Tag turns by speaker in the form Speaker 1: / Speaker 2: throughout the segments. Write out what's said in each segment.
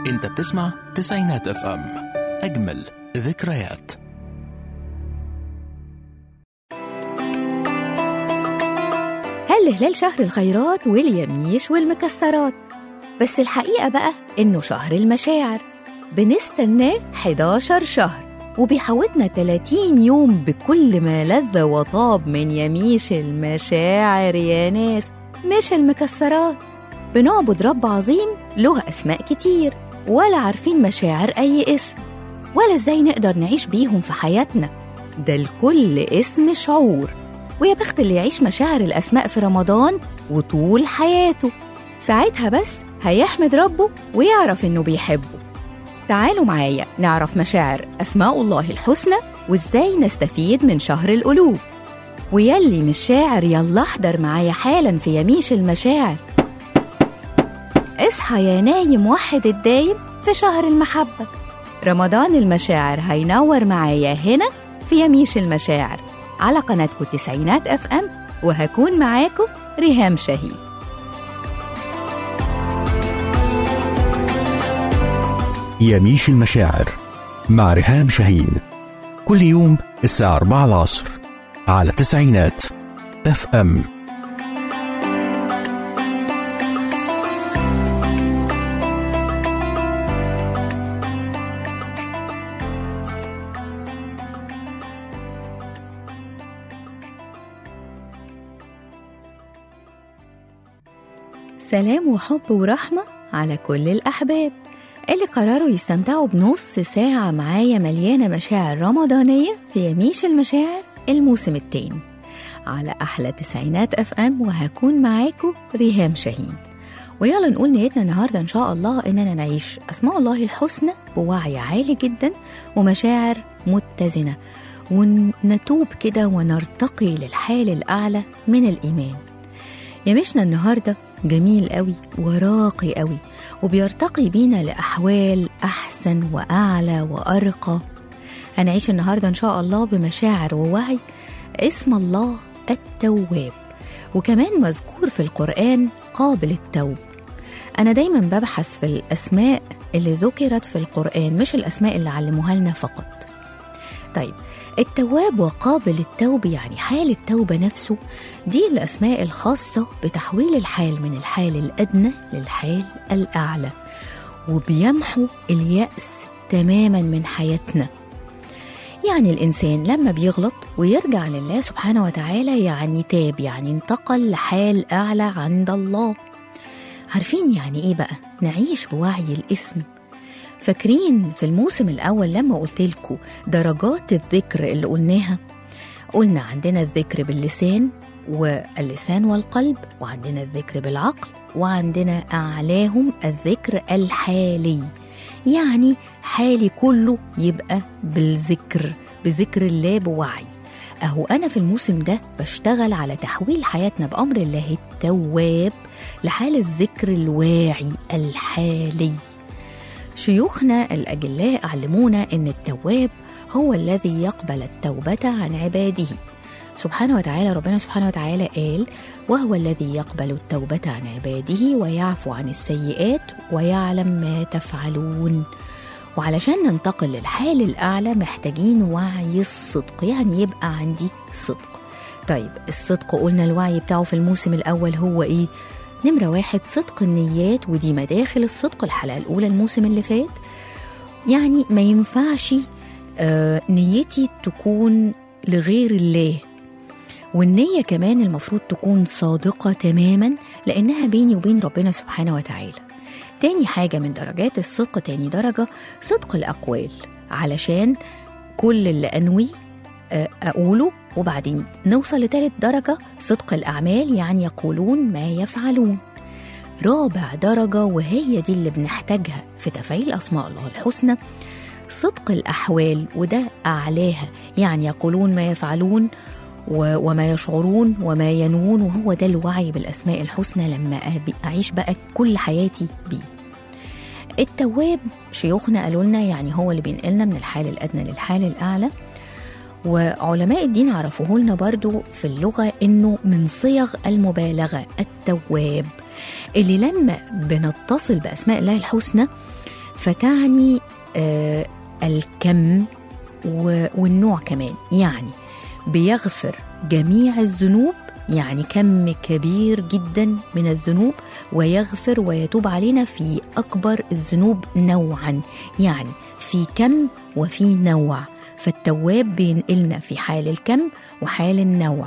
Speaker 1: انت بتسمع تسعينات اف ام اجمل ذكريات
Speaker 2: هل هلال شهر الخيرات واليميش والمكسرات بس الحقيقة بقى إنه شهر المشاعر بنستناه 11 شهر وبيحوطنا 30 يوم بكل ما لذ وطاب من يميش المشاعر يا ناس مش المكسرات بنعبد رب عظيم له أسماء كتير ولا عارفين مشاعر أي اسم ولا إزاي نقدر نعيش بيهم في حياتنا ده لكل اسم شعور ويا بخت اللي يعيش مشاعر الأسماء في رمضان وطول حياته ساعتها بس هيحمد ربه ويعرف إنه بيحبه تعالوا معايا نعرف مشاعر أسماء الله الحسنى وإزاي نستفيد من شهر القلوب ويلي مش شاعر يلا احضر معايا حالا في يميش المشاعر اصحى يا نايم وحد الدايم في شهر المحبة رمضان المشاعر هينور معايا هنا في يميش المشاعر على قناتكم تسعينات اف ام وهكون معاكم ريهام شهيد
Speaker 1: يميش المشاعر مع ريهام شاهين كل يوم الساعة 4 العصر على تسعينات اف ام
Speaker 2: سلام وحب ورحمة على كل الأحباب اللي قرروا يستمتعوا بنص ساعة معايا مليانة مشاعر رمضانية في يميش المشاعر الموسم التاني على أحلى تسعينات أف أم وهكون معاكم ريهام شاهين ويلا نقول نيتنا النهاردة إن شاء الله إننا نعيش أسماء الله الحسنى بوعي عالي جدا ومشاعر متزنة ونتوب كده ونرتقي للحال الأعلى من الإيمان يمشنا النهاردة جميل قوي وراقي قوي وبيرتقي بينا لأحوال أحسن وأعلى وأرقى هنعيش النهاردة إن شاء الله بمشاعر ووعي اسم الله التواب وكمان مذكور في القرآن قابل التوب أنا دايما ببحث في الأسماء اللي ذكرت في القرآن مش الأسماء اللي علموها لنا فقط طيب التواب وقابل التوب يعني حال التوبة نفسه دي الأسماء الخاصة بتحويل الحال من الحال الأدنى للحال الأعلى وبيمحو اليأس تماما من حياتنا يعني الإنسان لما بيغلط ويرجع لله سبحانه وتعالى يعني تاب يعني انتقل لحال أعلى عند الله عارفين يعني إيه بقى نعيش بوعي الاسم فاكرين في الموسم الأول لما قلت لكم درجات الذكر اللي قلناها قلنا عندنا الذكر باللسان واللسان والقلب وعندنا الذكر بالعقل وعندنا أعلاهم الذكر الحالي يعني حالي كله يبقى بالذكر بذكر الله بوعي أهو أنا في الموسم ده بشتغل على تحويل حياتنا بأمر الله التواب لحال الذكر الواعي الحالي شيوخنا الأجلاء علمونا أن التواب هو الذي يقبل التوبة عن عباده سبحانه وتعالى ربنا سبحانه وتعالى قال وهو الذي يقبل التوبة عن عباده ويعفو عن السيئات ويعلم ما تفعلون وعلشان ننتقل للحال الأعلى محتاجين وعي الصدق يعني يبقى عندي صدق طيب الصدق قلنا الوعي بتاعه في الموسم الأول هو إيه؟ نمرة واحد صدق النيات ودي مداخل الصدق الحلقة الأولى الموسم اللي فات يعني ما ينفعش آه نيتي تكون لغير الله والنية كمان المفروض تكون صادقة تماما لأنها بيني وبين ربنا سبحانه وتعالى تاني حاجة من درجات الصدق تاني درجة صدق الأقوال علشان كل اللي أنوي آه أقوله وبعدين نوصل لتالت درجة صدق الأعمال يعني يقولون ما يفعلون رابع درجة وهي دي اللي بنحتاجها في تفعيل أسماء الله الحسنى صدق الأحوال وده أعلاها يعني يقولون ما يفعلون وما يشعرون وما ينوون وهو ده الوعي بالأسماء الحسنى لما أعيش بقى كل حياتي بيه التواب شيوخنا قالوا لنا يعني هو اللي بينقلنا من الحال الأدنى للحال الأعلى وعلماء الدين عرفوه لنا برضو في اللغة إنه من صيغ المبالغة التواب اللي لما بنتصل بأسماء الله الحسنى فتعني آه الكم و- والنوع كمان يعني بيغفر جميع الذنوب يعني كم كبير جدا من الذنوب ويغفر ويتوب علينا في اكبر الذنوب نوعا يعني في كم وفي نوع فالتواب بينقلنا في حال الكم وحال النوع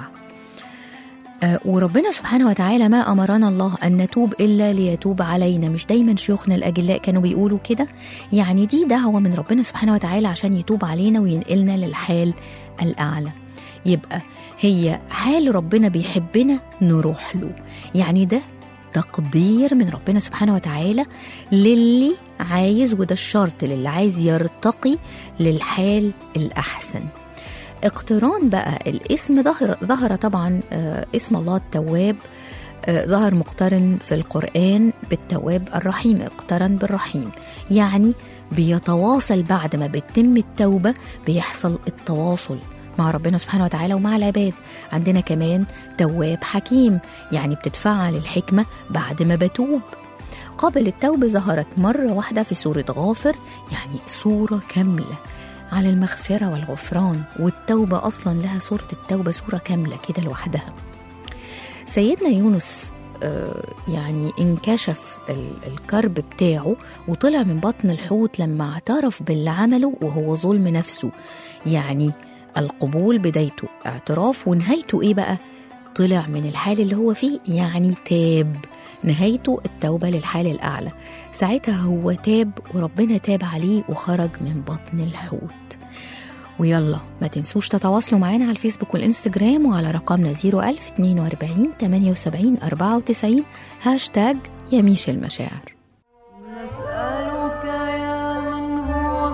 Speaker 2: آه، وربنا سبحانه وتعالى ما امرنا الله ان نتوب الا ليتوب علينا مش دايما شيوخنا الاجلاء كانوا بيقولوا كده يعني دي دعوه من ربنا سبحانه وتعالى عشان يتوب علينا وينقلنا للحال الاعلى يبقى هي حال ربنا بيحبنا نروح له يعني ده تقدير من ربنا سبحانه وتعالى للي عايز وده الشرط للي عايز يرتقي للحال الأحسن اقتران بقى الاسم ظهر ظهر طبعا آه، اسم الله التواب آه، ظهر مقترن في القرآن بالتواب الرحيم اقترن بالرحيم يعني بيتواصل بعد ما بتتم التوبة بيحصل التواصل مع ربنا سبحانه وتعالى ومع العباد عندنا كمان تواب حكيم يعني بتتفعل الحكمة بعد ما بتوب قبل التوبة ظهرت مرة واحدة في سورة غافر يعني سورة كاملة على المغفرة والغفران والتوبة أصلا لها سورة التوبة سورة كاملة كده لوحدها سيدنا يونس آه، يعني انكشف ال- الكرب بتاعه وطلع من بطن الحوت لما اعترف باللي عمله وهو ظلم نفسه يعني القبول بدايته اعتراف ونهايته ايه بقى طلع من الحال اللي هو فيه يعني تاب نهايته التوبة للحال الأعلى ساعتها هو تاب وربنا تاب عليه وخرج من بطن الحوت ويلا ما تنسوش تتواصلوا معانا على الفيسبوك والإنستجرام وعلى رقمنا 01042 78 94 هاشتاج يميش المشاعر
Speaker 3: نسألك يا من هو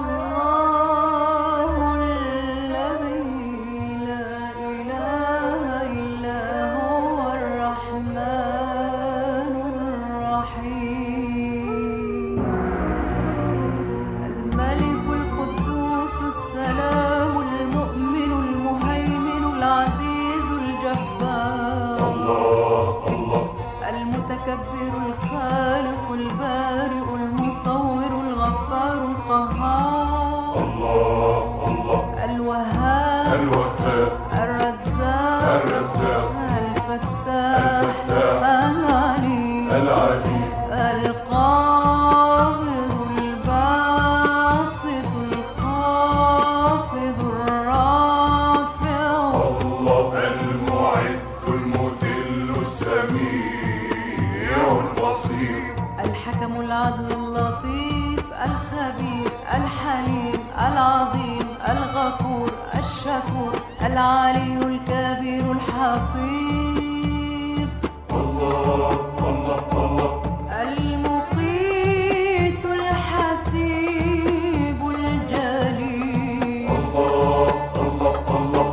Speaker 3: الله الذي لا إله إلا هو الرحمن الرحيم الملك القدوس السلام المؤمن المهيمن العزيز الجبار المتكبر الخالق البارئ المصور الغفار القهار الوهاب
Speaker 4: الوهاب
Speaker 3: الرزاق
Speaker 4: الرزاق
Speaker 3: الفتاح
Speaker 4: الفتاح
Speaker 3: العليم
Speaker 4: العليم
Speaker 3: القابض الباسط الخافض الرافع
Speaker 4: الله المعز المذل السميع البصير
Speaker 3: الحكم العدل اللطيف الخبير الحليم العظيم الغفور الشكور العلي الكبير الحفيظ
Speaker 4: الله الله الله
Speaker 3: المقيت الحسيب الجليل
Speaker 4: الله الله الله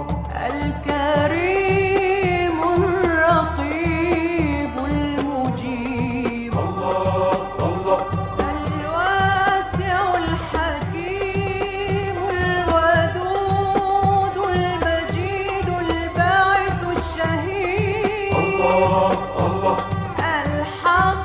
Speaker 3: الكريم الرقيب المجيب
Speaker 4: الله الله
Speaker 3: الواسع الحكيم الودود المجيد الباعث الشهيد
Speaker 4: الله الله
Speaker 3: الحق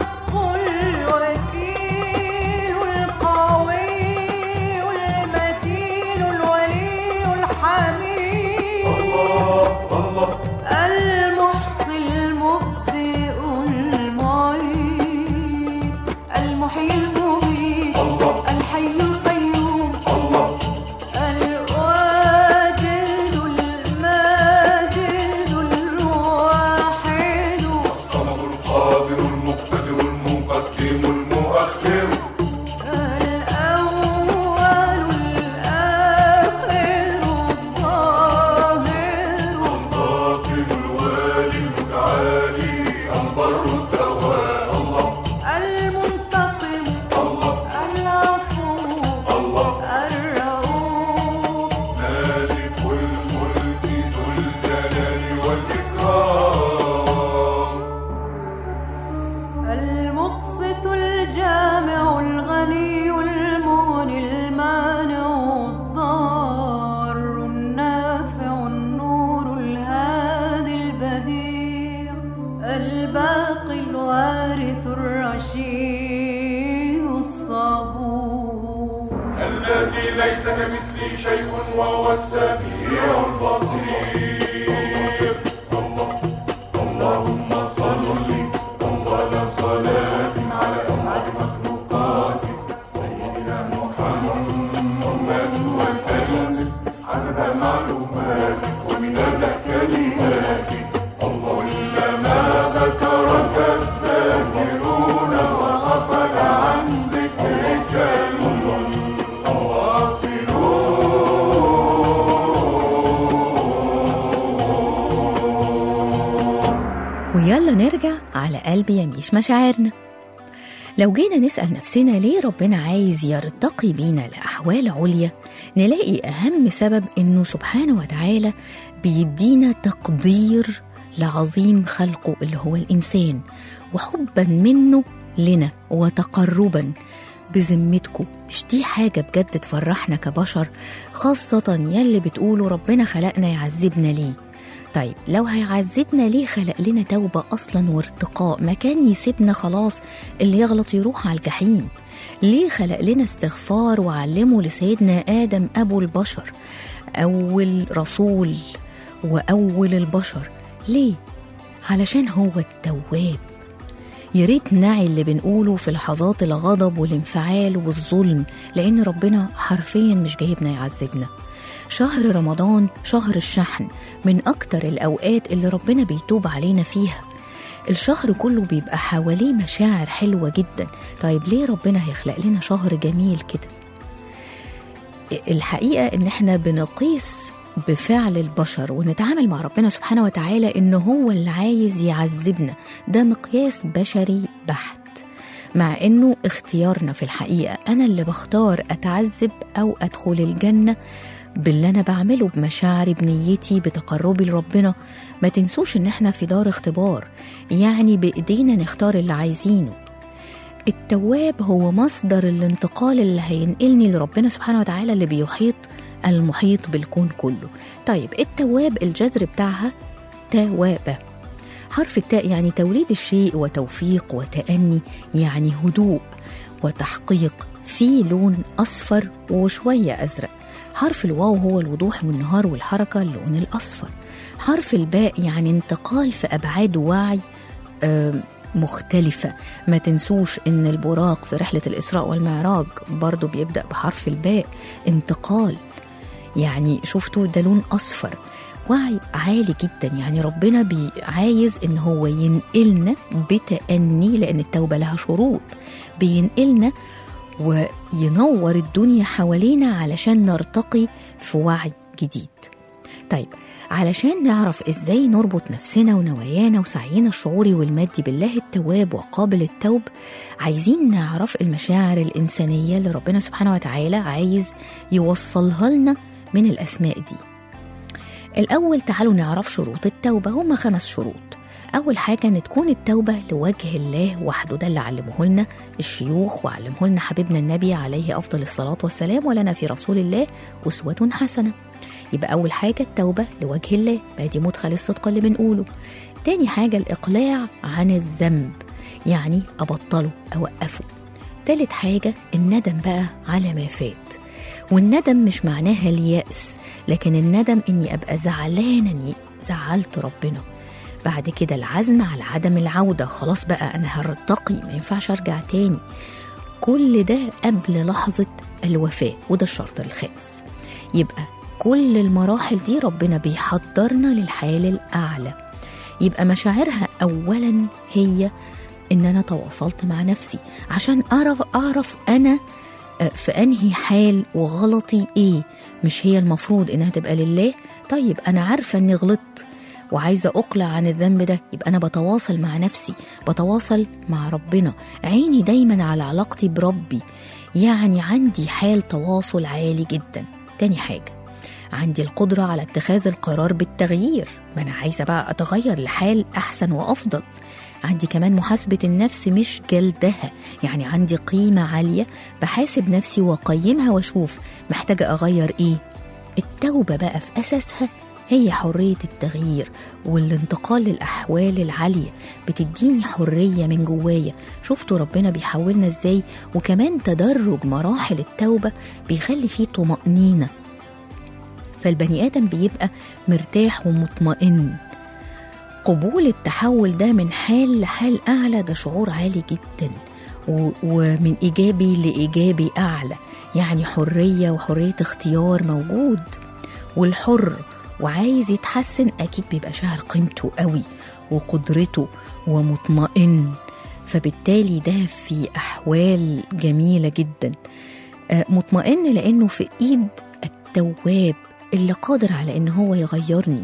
Speaker 4: الذي ليس كمثله شيء وهو السميع البصير الله اللهم صل أول صلاة على أسعد مخلوقاتك سيدنا محمد وسلم عدد معلوماتك ومداد كلماتك اللهم ما ذكرك الذاكرون وغفل عن ذكرك
Speaker 2: ويلا نرجع على قلب يميش مشاعرنا لو جينا نسأل نفسنا ليه ربنا عايز يرتقي بينا لأحوال عليا نلاقي أهم سبب إنه سبحانه وتعالى بيدينا تقدير لعظيم خلقه اللي هو الإنسان وحبا منه لنا وتقربا بذمتكم مش دي حاجة بجد تفرحنا كبشر خاصة يلي بتقولوا ربنا خلقنا يعذبنا ليه طيب لو هيعذبنا ليه خلق لنا توبة أصلا وارتقاء ما كان يسيبنا خلاص اللي يغلط يروح على الجحيم ليه خلق لنا استغفار وعلمه لسيدنا آدم أبو البشر أول رسول وأول البشر ليه؟ علشان هو التواب يا ريت نعي اللي بنقوله في لحظات الغضب والانفعال والظلم لأن ربنا حرفيا مش جايبنا يعذبنا شهر رمضان شهر الشحن من أكتر الأوقات اللي ربنا بيتوب علينا فيها الشهر كله بيبقى حواليه مشاعر حلوة جدا طيب ليه ربنا هيخلق لنا شهر جميل كده الحقيقة إن إحنا بنقيس بفعل البشر ونتعامل مع ربنا سبحانه وتعالى إن هو اللي عايز يعذبنا ده مقياس بشري بحت مع إنه اختيارنا في الحقيقة أنا اللي بختار أتعذب أو أدخل الجنة باللي أنا بعمله بمشاعري بنيتي بتقربي لربنا ما تنسوش إن إحنا في دار اختبار يعني بإيدينا نختار اللي عايزينه التواب هو مصدر الانتقال اللي هينقلني لربنا سبحانه وتعالى اللي بيحيط المحيط بالكون كله طيب التواب الجذر بتاعها توابة حرف التاء يعني توليد الشيء وتوفيق وتأني يعني هدوء وتحقيق في لون أصفر وشوية أزرق حرف الواو هو الوضوح والنهار والحركة اللون الأصفر حرف الباء يعني انتقال في أبعاد وعي آم، مختلفة ما تنسوش ان البراق في رحلة الإسراء والمعراج برضو بيبدأ بحرف الباء انتقال يعني شفتوا ده لون أصفر وعي عالي جدا يعني ربنا بي عايز ان هو ينقلنا بتأني لأن التوبة لها شروط بينقلنا وينور الدنيا حوالينا علشان نرتقي في وعي جديد طيب علشان نعرف ازاي نربط نفسنا ونوايانا وسعينا الشعوري والمادي بالله التواب وقابل التوب عايزين نعرف المشاعر الإنسانية اللي ربنا سبحانه وتعالى عايز يوصلها لنا من الأسماء دي الأول تعالوا نعرف شروط التوبة هما خمس شروط أول حاجة إن تكون التوبة لوجه الله وحده ده اللي علمه لنا الشيوخ وعلمه لنا حبيبنا النبي عليه أفضل الصلاة والسلام ولنا في رسول الله أسوة حسنة يبقى أول حاجة التوبة لوجه الله ما دي مدخل الصدق اللي بنقوله تاني حاجة الإقلاع عن الذنب يعني أبطله أوقفه تالت حاجة الندم بقى على ما فات والندم مش معناها اليأس لكن الندم إني أبقى زعلانة إني زعلت ربنا بعد كده العزم على عدم العودة خلاص بقى أنا هرتقي ما ينفعش أرجع تاني كل ده قبل لحظة الوفاة وده الشرط الخامس يبقى كل المراحل دي ربنا بيحضرنا للحال الأعلى يبقى مشاعرها أولا هي إن أنا تواصلت مع نفسي عشان أعرف أعرف أنا آه، في أنهي حال وغلطي إيه مش هي المفروض إنها تبقى لله طيب أنا عارفة إني غلطت وعايزة أقلع عن الذنب ده يبقى أنا بتواصل مع نفسي بتواصل مع ربنا عيني دايما على علاقتي بربي يعني عندي حال تواصل عالي جدا تاني حاجة عندي القدرة على اتخاذ القرار بالتغيير ما أنا عايزة بقى أتغير لحال أحسن وأفضل عندي كمان محاسبة النفس مش جلدها يعني عندي قيمة عالية بحاسب نفسي وأقيمها وأشوف محتاجة أغير إيه التوبة بقى في أساسها هي حرية التغيير والانتقال للأحوال العالية بتديني حرية من جوايا شفتوا ربنا بيحولنا ازاي وكمان تدرج مراحل التوبة بيخلي فيه طمأنينة فالبني آدم بيبقى مرتاح ومطمئن قبول التحول ده من حال لحال أعلى ده شعور عالي جدا و- ومن إيجابي لإيجابي أعلى يعني حرية وحرية اختيار موجود والحر وعايز يتحسن أكيد بيبقى شاعر قيمته قوي وقدرته ومطمئن فبالتالي ده في أحوال جميلة جدا آه، مطمئن لأنه في إيد التواب اللي قادر على إن هو يغيرني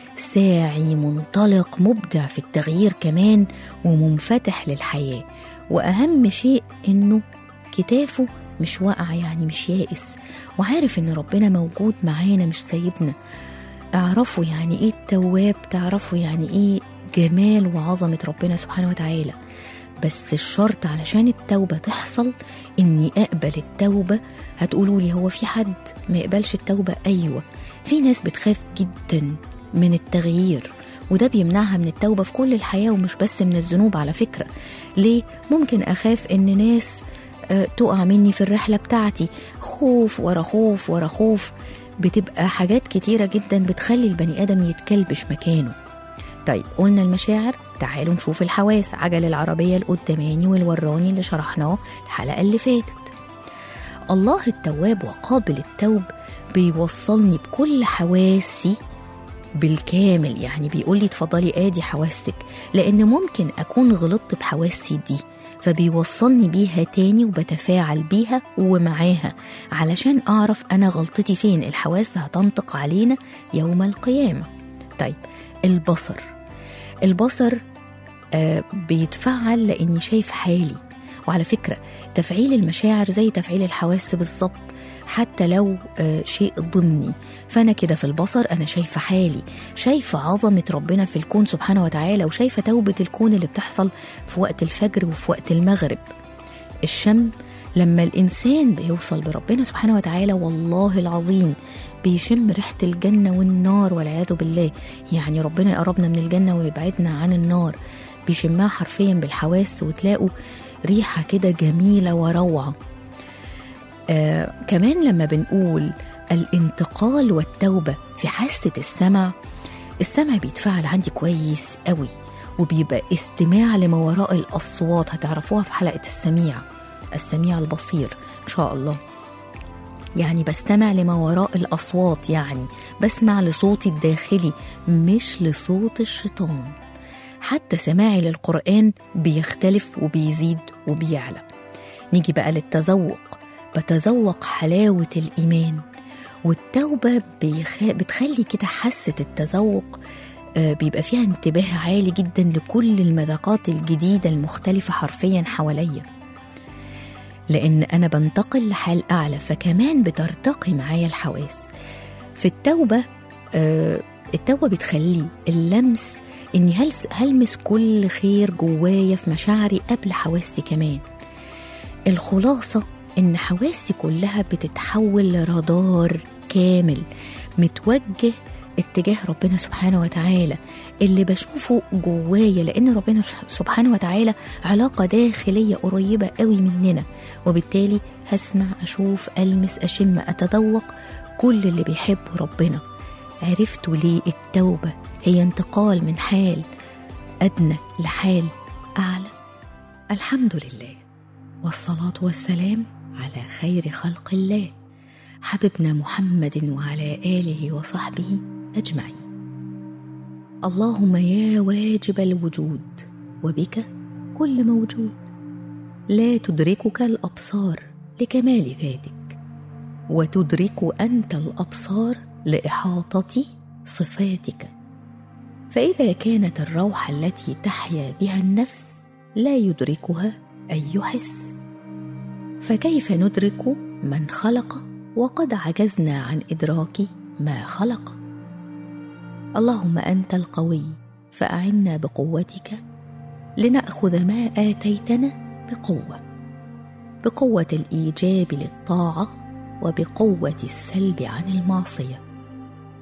Speaker 2: ساعي منطلق مبدع في التغيير كمان ومنفتح للحياة وأهم شيء إنه كتافه مش واقع يعني مش يائس وعارف إن ربنا موجود معانا مش سايبنا اعرفوا يعني إيه التواب تعرفوا يعني إيه جمال وعظمة ربنا سبحانه وتعالى بس الشرط علشان التوبة تحصل إني أقبل التوبة هتقولوا لي هو في حد ما يقبلش التوبة أيوة في ناس بتخاف جدا من التغيير وده بيمنعها من التوبة في كل الحياة ومش بس من الذنوب على فكرة ليه؟ ممكن أخاف إن ناس آه، تقع مني في الرحلة بتاعتي خوف ورا خوف ورا خوف بتبقى حاجات كتيرة جدا بتخلي البني آدم يتكلبش مكانه طيب قلنا المشاعر تعالوا نشوف الحواس عجل العربية القداماني والوراني اللي شرحناه الحلقة اللي فاتت الله التواب وقابل التوب بيوصلني بكل حواسي بالكامل يعني بيقول لي اتفضلي ادي حواسك لان ممكن اكون غلطت بحواسي دي فبيوصلني بيها تاني وبتفاعل بيها ومعاها علشان اعرف انا غلطتي فين الحواس هتنطق علينا يوم القيامه طيب البصر البصر آه بيتفعل لاني شايف حالي وعلى فكره تفعيل المشاعر زي تفعيل الحواس بالظبط حتى لو آه شيء ضمني فانا كده في البصر انا شايفه حالي شايفه عظمه ربنا في الكون سبحانه وتعالى وشايفه توبه الكون اللي بتحصل في وقت الفجر وفي وقت المغرب الشم لما الإنسان بيوصل بربنا سبحانه وتعالى والله العظيم بيشم ريحة الجنة والنار والعياذ بالله يعني ربنا يقربنا من الجنة ويبعدنا عن النار بيشمها حرفيا بالحواس وتلاقوا ريحة كده جميلة وروعة آه كمان لما بنقول الانتقال والتوبة في حاسة السمع السمع بيتفاعل عندي كويس قوي وبيبقى استماع لما وراء الأصوات هتعرفوها في حلقة السميع السميع البصير إن شاء الله يعني بستمع لما وراء الأصوات يعني بسمع لصوتي الداخلي مش لصوت الشيطان حتى سماعي للقرآن بيختلف وبيزيد وبيعلى نيجي بقى للتذوق بتذوق حلاوة الإيمان والتوبة بيخ... بتخلي كده حاسة التذوق آه، بيبقى فيها انتباه عالي جدا لكل المذاقات الجديدة المختلفة حرفيا حواليا لأن أنا بنتقل لحال أعلى فكمان بترتقي معايا الحواس في التوبة آه، التوبة بتخلي اللمس إني هلس هلمس كل خير جوايا في مشاعري قبل حواسي كمان الخلاصة إن حواسي كلها بتتحول لرادار كامل متوجه اتجاه ربنا سبحانه وتعالى اللي بشوفه جوايا لأن ربنا سبحانه وتعالى علاقة داخلية قريبة قوي مننا وبالتالي هسمع أشوف ألمس أشم أتذوق كل اللي بيحبه ربنا عرفتوا ليه التوبة هي انتقال من حال أدنى لحال أعلى الحمد لله والصلاة والسلام على خير خلق الله حبيبنا محمد وعلى آله وصحبه أجمعين اللهم يا واجب الوجود وبك كل موجود لا تدركك الأبصار لكمال ذاتك وتدرك أنت الأبصار لإحاطة صفاتك فإذا كانت الروح التي تحيا بها النفس لا يدركها أي حس فكيف ندرك من خلق وقد عجزنا عن إدراك ما خلق اللهم أنت القوي فأعنا بقوتك لنأخذ ما آتيتنا بقوة بقوة الإيجاب للطاعة وبقوة السلب عن المعصية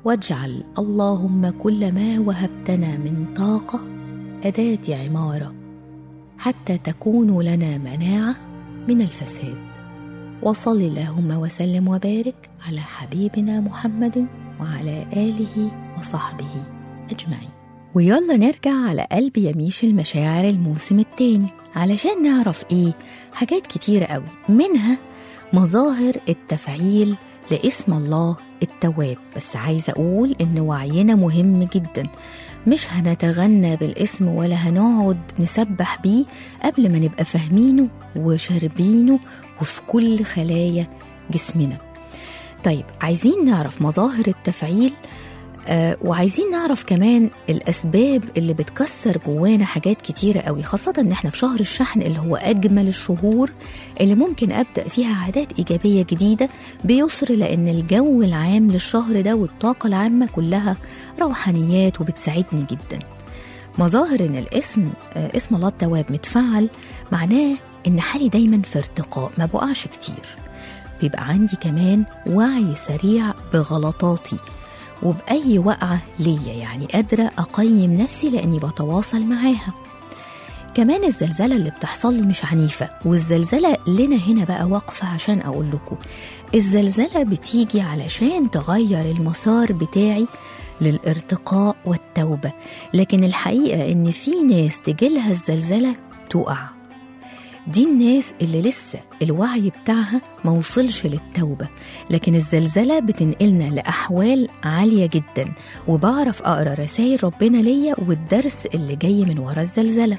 Speaker 2: واجعل اللهم كل ما وهبتنا من طاقة أداة عمارة حتى تكون لنا مناعة من الفساد وصل اللهم وسلم وبارك على حبيبنا محمد وعلى آله وصحبه أجمعين ويلا نرجع على قلب يميش المشاعر الموسم التاني علشان نعرف ايه حاجات كتيرة قوي منها مظاهر التفعيل لاسم الله التواب بس عايزة أقول إن وعينا مهم جدا مش هنتغنى بالاسم ولا هنقعد نسبح بيه قبل ما نبقى فاهمينه وشاربينه وفي كل خلايا جسمنا طيب عايزين نعرف مظاهر التفعيل آه وعايزين نعرف كمان الأسباب اللي بتكسر جوانا حاجات كتيرة قوي خاصة إن إحنا في شهر الشحن اللي هو أجمل الشهور اللي ممكن أبدأ فيها عادات إيجابية جديدة بيسر لأن الجو العام للشهر ده والطاقة العامة كلها روحانيات وبتساعدني جدا مظاهر إن الاسم آه اسم الله التواب متفعل معناه إن حالي دايما في ارتقاء ما بقعش كتير بيبقى عندي كمان وعي سريع بغلطاتي وبأي وقعة ليا يعني قادرة أقيم نفسي لأني بتواصل معاها كمان الزلزلة اللي بتحصل لي مش عنيفة والزلزلة لنا هنا بقى واقفة عشان أقول لكم الزلزلة بتيجي علشان تغير المسار بتاعي للارتقاء والتوبة لكن الحقيقة إن في ناس تجيلها الزلزلة تقع دي الناس اللي لسه الوعي بتاعها ما وصلش للتوبة لكن الزلزلة بتنقلنا لأحوال عالية جدا وبعرف أقرأ رسائل ربنا ليا والدرس اللي جاي من ورا الزلزلة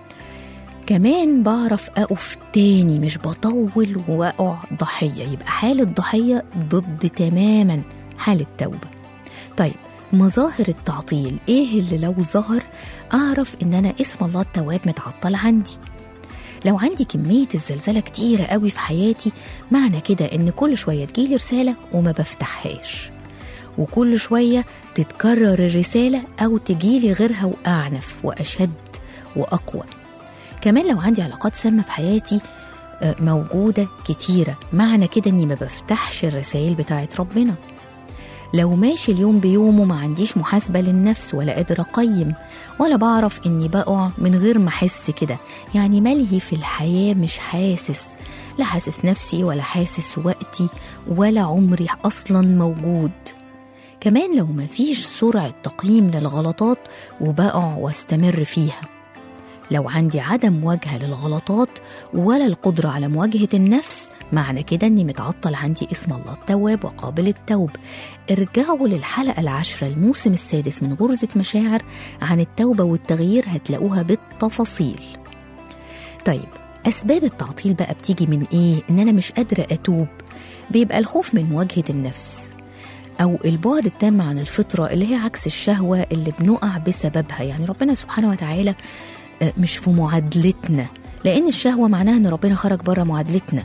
Speaker 2: كمان بعرف أقف تاني مش بطول وأقع ضحية يبقى حالة ضحية ضد تماما حالة توبة طيب مظاهر التعطيل ايه اللي لو ظهر اعرف ان انا اسم الله التواب متعطل عندي لو عندي كمية الزلزلة كتيرة قوي في حياتي معنى كده إن كل شوية تجيلي رسالة وما بفتحهاش وكل شوية تتكرر الرسالة أو تجيلي غيرها وأعنف وأشد وأقوى كمان لو عندي علاقات سامة في حياتي آه، موجودة كتيرة معنى كده إني ما بفتحش الرسائل بتاعت ربنا لو ماشي اليوم بيومه ما عنديش محاسبة للنفس ولا قادر أقيم ولا بعرف إني بقع من غير ما أحس كده يعني ملهي في الحياة مش حاسس لا حاسس نفسي ولا حاسس وقتي ولا عمري أصلا موجود كمان لو مفيش سرعة تقييم للغلطات وبقع واستمر فيها لو عندي عدم مواجهة للغلطات ولا القدرة على مواجهة النفس معنى كده اني متعطل عندي اسم الله التواب وقابل التوب ارجعوا للحلقة العاشرة الموسم السادس من غرزة مشاعر عن التوبة والتغيير هتلاقوها بالتفاصيل طيب أسباب التعطيل بقى بتيجي من إيه؟ إن أنا مش قادرة أتوب بيبقى الخوف من مواجهة النفس أو البعد التام عن الفطرة اللي هي عكس الشهوة اللي بنقع بسببها يعني ربنا سبحانه وتعالى آه، مش في معادلتنا لأن الشهوة معناها إن ربنا خرج بره معادلتنا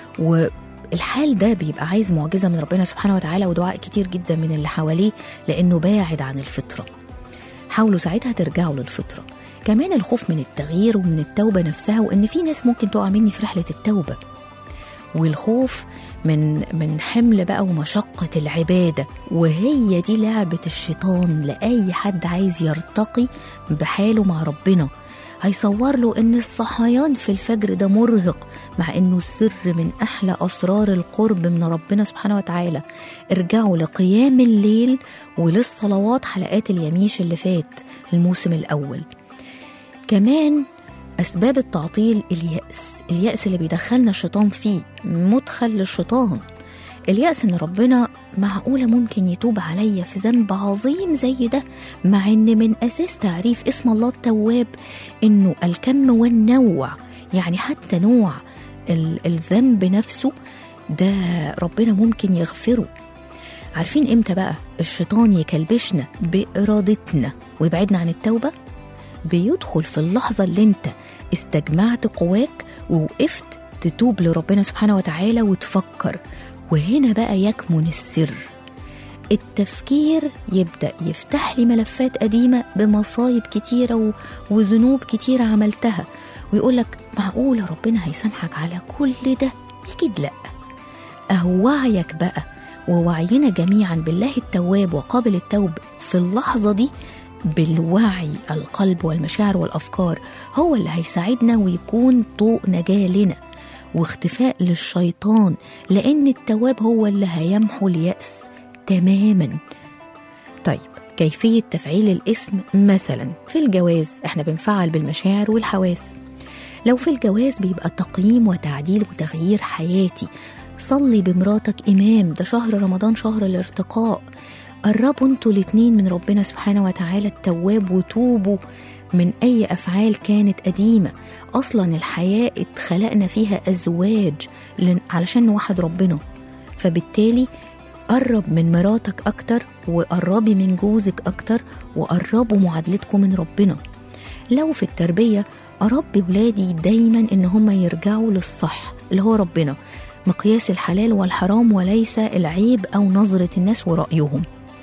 Speaker 2: والحال ده بيبقى عايز معجزة من ربنا سبحانه وتعالى ودعاء كتير جدا من اللي حواليه لأنه باعد عن الفطرة حاولوا ساعتها ترجعوا للفطرة كمان الخوف من التغيير ومن التوبة نفسها وإن في ناس ممكن تقع مني في رحلة التوبة والخوف من من حمل بقى ومشقة العبادة وهي دي لعبة الشيطان لأي حد عايز يرتقي بحاله مع ربنا هيصور له ان الصحيان في الفجر ده مرهق مع انه سر من احلى اسرار القرب من ربنا سبحانه وتعالى ارجعوا لقيام الليل وللصلوات حلقات اليميش اللي فات الموسم الاول كمان أسباب التعطيل اليأس اليأس اللي بيدخلنا الشيطان فيه مدخل للشيطان اليأس إن ربنا معقولة ممكن يتوب عليا في ذنب عظيم زي ده مع إن من أساس تعريف اسم الله التواب إنه الكم والنوع يعني حتى نوع ال- الذنب نفسه ده ربنا ممكن يغفره عارفين امتى بقى الشيطان يكلبشنا بإرادتنا ويبعدنا عن التوبة بيدخل في اللحظة اللي انت استجمعت قواك ووقفت تتوب لربنا سبحانه وتعالى وتفكر وهنا بقى يكمن السر التفكير يبدأ يفتح لي ملفات قديمة بمصايب كتيرة و- وذنوب كتيرة عملتها ويقولك معقولة ربنا هيسامحك على كل ده أكيد لأ أهو وعيك بقى ووعينا جميعا بالله التواب وقابل التوب في اللحظة دي بالوعي القلب والمشاعر والأفكار هو اللي هيساعدنا ويكون طوق نجاة لنا واختفاء للشيطان لأن التواب هو اللي هيمحو اليأس تماما طيب كيفية تفعيل الاسم مثلا في الجواز احنا بنفعل بالمشاعر والحواس لو في الجواز بيبقى تقييم وتعديل وتغيير حياتي صلي بمراتك إمام ده شهر رمضان شهر الارتقاء قربوا انتوا الاتنين من ربنا سبحانه وتعالى التواب وتوبوا من أي أفعال كانت قديمة أصلا الحياة اتخلقنا فيها أزواج لن- علشان نوحد ربنا فبالتالي قرب من مراتك أكتر وقربي من جوزك أكتر وقربوا معادلتكم من ربنا لو في التربية أربي ولادي دايما إن هم يرجعوا للصح اللي هو ربنا مقياس الحلال والحرام وليس العيب أو نظرة الناس ورأيهم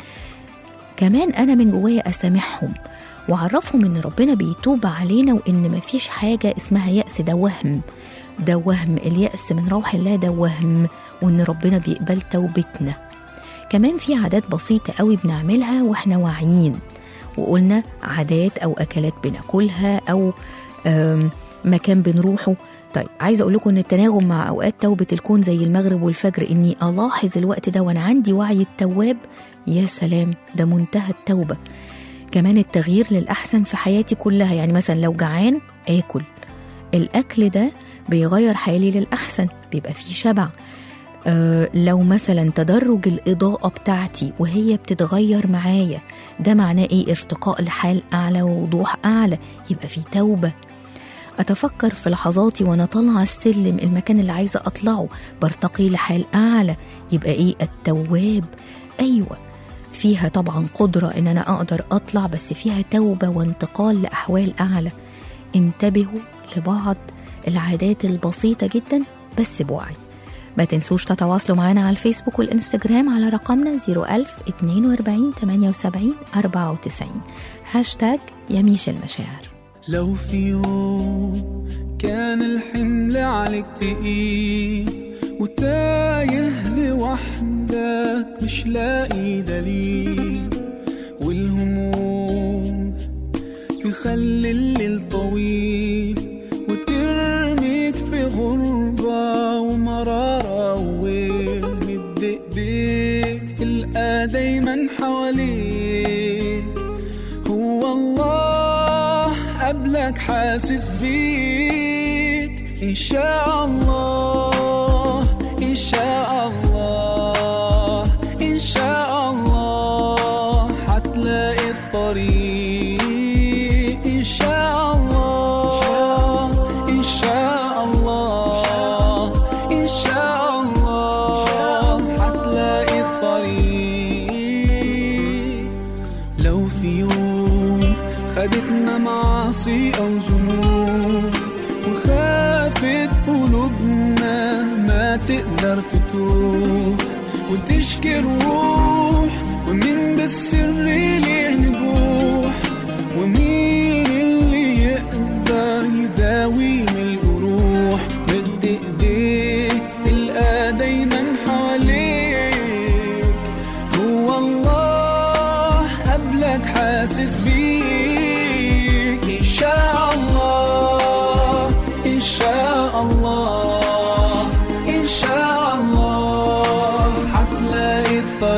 Speaker 2: كمان أنا من جوايا أسامحهم وأعرفهم إن ربنا بيتوب علينا وإن مفيش حاجة اسمها يأس ده وهم ده وهم اليأس من روح الله ده وهم وإن ربنا بيقبل توبتنا كمان في عادات بسيطة قوي بنعملها وإحنا واعيين وقلنا عادات أو أكلات بناكلها أو آم، مكان بنروحه طيب عايزه اقول لكم ان التناغم مع اوقات توبه الكون زي المغرب والفجر اني الاحظ الوقت ده وانا عندي وعي التواب يا سلام ده منتهى التوبه كمان التغيير للاحسن في حياتي كلها يعني مثلا لو جعان اكل الاكل ده بيغير حالي للاحسن بيبقى فيه شبع أه لو مثلا تدرج الإضاءة بتاعتي وهي بتتغير معايا ده معناه إيه ارتقاء لحال أعلى ووضوح أعلى يبقى في توبة أتفكر في لحظاتي وأنا طالعة السلم المكان اللي عايزة أطلعه برتقي لحال أعلى يبقى إيه التواب أيوة فيها طبعا قدرة إن أنا أقدر أطلع بس فيها توبة وانتقال لأحوال أعلى انتبهوا لبعض العادات البسيطة جدا بس بوعي ما تنسوش تتواصلوا معنا على الفيسبوك والإنستجرام على رقمنا 01000 42 78 94 هاشتاج يميش المشاعر
Speaker 5: لو في يوم كان الحمل عليك تقيل وتايه لوحدك مش لاقي دليل والهموم تخلي الليل طويل وترميك في غربة ومرارة وويل مد ايديك تلقى دايما حواليك هو الله قبلك حاسس بيك إن شاء الله إن شاء الله إن شاء الله هتلاقي الطريق إن شاء الله إن شاء الله إن شاء الله هتلاقي الطريق لو في يوم خدتنا معاصي أو ذنوب وخافت قلوبنا ما تقدر تتوب وتشكي الروح ومين بالسر ليه نبوح ومين اللي يقدر يداوي من الجروح مد ايديك تلقى دايما حواليك هو الله قبلك حاسس بيك إن شاء الله إن شاء الله إن شاء الله هتلاقي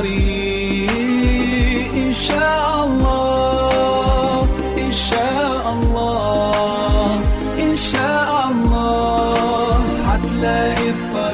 Speaker 5: الطريق إن شاء الله إن شاء الله إن شاء الله هتلاقي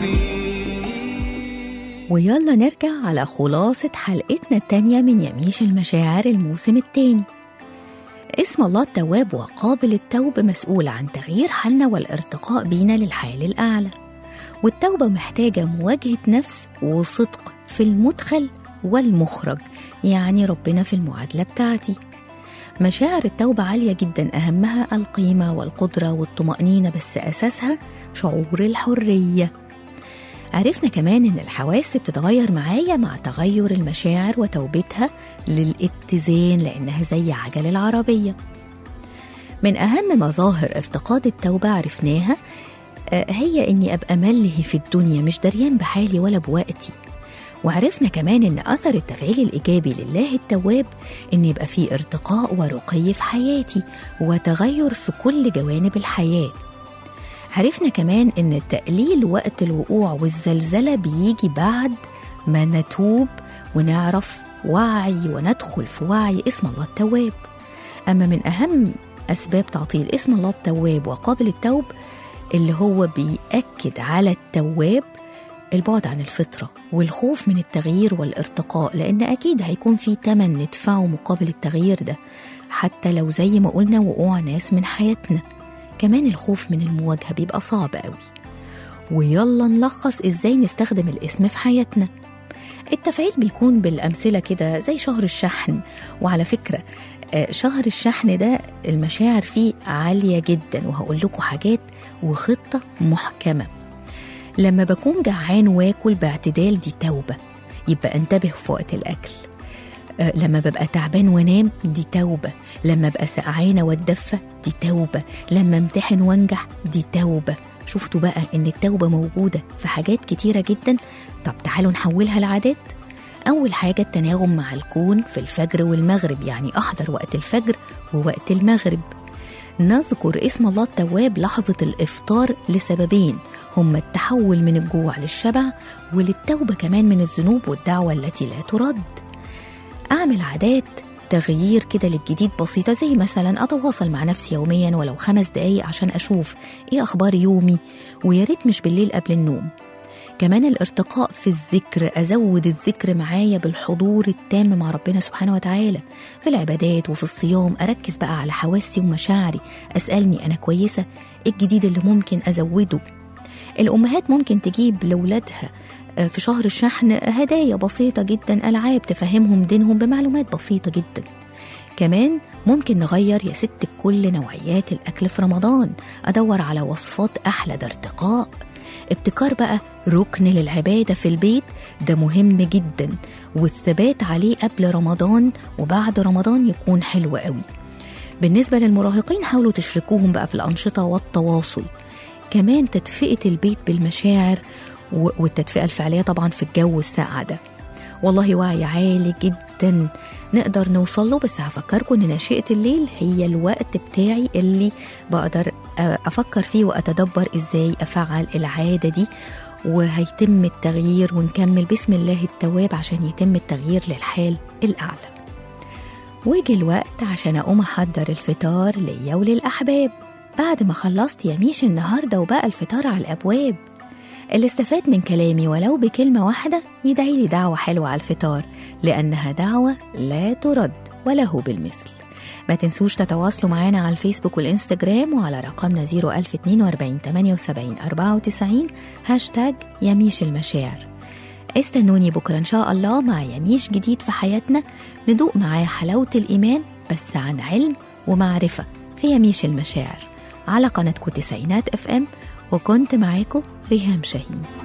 Speaker 5: الطريق
Speaker 2: ويلا نرجع على خلاصة حلقتنا التانية من يميش المشاعر الموسم التاني اسم الله التواب وقابل التوب مسؤول عن تغيير حالنا والارتقاء بينا للحال الأعلى والتوبة محتاجة مواجهة نفس وصدق في المدخل والمخرج يعني ربنا في المعادلة بتاعتي مشاعر التوبة عالية جدا أهمها القيمة والقدرة والطمأنينة بس أساسها شعور الحرية عرفنا كمان إن الحواس بتتغير معايا مع تغير المشاعر وتوبتها للاتزان لأنها زي عجل العربية من أهم مظاهر افتقاد التوبة عرفناها آه، هي إني أبقى ملهي في الدنيا مش دريان بحالي ولا بوقتي وعرفنا كمان إن أثر التفعيل الإيجابي لله التواب إن يبقى فيه ارتقاء ورقي في حياتي وتغير في كل جوانب الحياة عرفنا كمان إن تقليل وقت الوقوع والزلزلة بيجي بعد ما نتوب ونعرف وعي وندخل في وعي اسم الله التواب أما من أهم أسباب تعطيل اسم الله التواب وقابل التوب اللي هو بيأكد على التواب البعد عن الفطرة والخوف من التغيير والارتقاء لأن أكيد هيكون في تمن ندفعه مقابل التغيير ده حتى لو زي ما قلنا وقوع ناس من حياتنا كمان الخوف من المواجهة بيبقى صعب قوي ويلا نلخص ازاي نستخدم الاسم في حياتنا التفعيل بيكون بالأمثلة كده زي شهر الشحن وعلى فكرة آه، شهر الشحن ده المشاعر فيه عالية جدا وهقول لكم حاجات وخطة محكمة لما بكون جعان واكل باعتدال دي توبة يبقى انتبه في وقت الأكل آه، لما ببقى تعبان وانام دي توبة لما ابقى سقعانة واتدفى دي توبة لما امتحن وانجح دي توبة شفتوا بقى ان التوبة موجودة في حاجات كتيرة جدا طب تعالوا نحولها لعادات أول حاجة التناغم مع الكون في الفجر والمغرب يعني أحضر وقت الفجر ووقت المغرب نذكر اسم الله التواب لحظة الإفطار لسببين هما التحول من الجوع للشبع وللتوبة كمان من الذنوب والدعوة التي لا ترد أعمل عادات تغيير كده للجديد بسيطة زي مثلا أتواصل مع نفسي يوميا ولو خمس دقايق عشان أشوف إيه أخبار يومي ويا ريت مش بالليل قبل النوم كمان الارتقاء في الذكر أزود الذكر معايا بالحضور التام مع ربنا سبحانه وتعالى في العبادات وفي الصيام أركز بقى على حواسي ومشاعري أسألني أنا كويسة إيه الجديد اللي ممكن أزوده الأمهات ممكن تجيب لأولادها آه، في شهر الشحن هدايا بسيطة جدا ألعاب تفهمهم دينهم بمعلومات بسيطة جدا كمان ممكن نغير يا ست كل نوعيات الأكل في رمضان أدور على وصفات أحلى ده ارتقاء ابتكار بقى ركن للعبادة في البيت ده مهم جدا والثبات عليه قبل رمضان وبعد رمضان يكون حلو قوي بالنسبة للمراهقين حاولوا تشركوهم بقى في الأنشطة والتواصل كمان تدفئة البيت بالمشاعر و- والتدفئة الفعلية طبعا في الجو الساقع ده والله وعي عالي جدا نقدر نوصل له بس هفكركم ان ناشئة الليل هي الوقت بتاعي اللي بقدر أ- افكر فيه واتدبر ازاي افعل العادة دي وهيتم التغيير ونكمل بسم الله التواب عشان يتم التغيير للحال الأعلى وجي الوقت عشان أقوم أحضر الفطار ليا وللأحباب بعد ما خلصت يميش النهاردة وبقى الفطار على الأبواب اللي استفاد من كلامي ولو بكلمة واحدة يدعي لي دعوة حلوة على الفطار لأنها دعوة لا ترد وله بالمثل ما تنسوش تتواصلوا معانا على الفيسبوك والإنستجرام وعلى رقمنا 01042 78 94 هاشتاج يميش المشاعر استنوني بكرة إن شاء الله مع يميش جديد في حياتنا ندوق معاه حلاوة الإيمان بس عن علم ومعرفة في يميش المشاعر على قناتكم تسعينات اف ام وكنت معاكم ريهام شاهين